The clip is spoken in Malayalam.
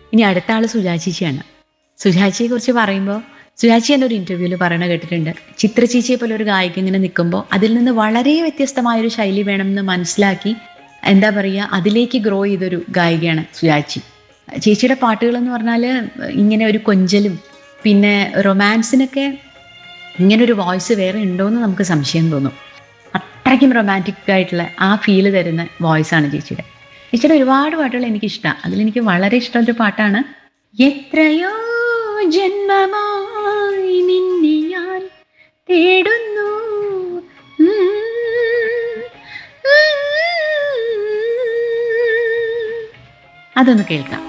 ഇനി അടുത്ത ആള് സുജാചേച്ചിയാണ് സുജാച്ചിയെ കുറിച്ച് പറയുമ്പോൾ സുജാച്ചി എൻ്റെ ഒരു ഇന്റർവ്യൂവിൽ പറയണ കേട്ടിട്ടുണ്ട് ചിത്ര ചേച്ചിയെ പോലെ ഒരു ഗായിക ഇങ്ങനെ നിൽക്കുമ്പോൾ അതിൽ നിന്ന് വളരെ വ്യത്യസ്തമായൊരു ശൈലി വേണമെന്ന് മനസ്സിലാക്കി എന്താ പറയുക അതിലേക്ക് ഗ്രോ ചെയ്തൊരു ഗായികയാണ് സുജാച്ചി ചേച്ചിയുടെ പാട്ടുകൾ എന്ന് പറഞ്ഞാൽ ഇങ്ങനെ ഒരു കൊഞ്ചലും പിന്നെ റൊമാൻസിനൊക്കെ ഇങ്ങനെ ഒരു വോയിസ് വേറെ ഉണ്ടോ എന്ന് നമുക്ക് സംശയം തോന്നും അത്രയ്ക്കും റൊമാൻറ്റിക് ആയിട്ടുള്ള ആ ഫീല് തരുന്ന വോയിസ് ആണ് ചേച്ചിയുടെ ചേച്ചിയുടെ ഒരുപാട് പാട്ടുകൾ എനിക്കിഷ്ടമാണ് അതിലെനിക്ക് വളരെ ഇഷ്ടമുള്ള പാട്ടാണ് എത്രയോ ജന്മമായി നിന്നെ ഞാൻ തേടുന്നു ഉം, ഉം. അതൊന്ന് കേൾക്കാം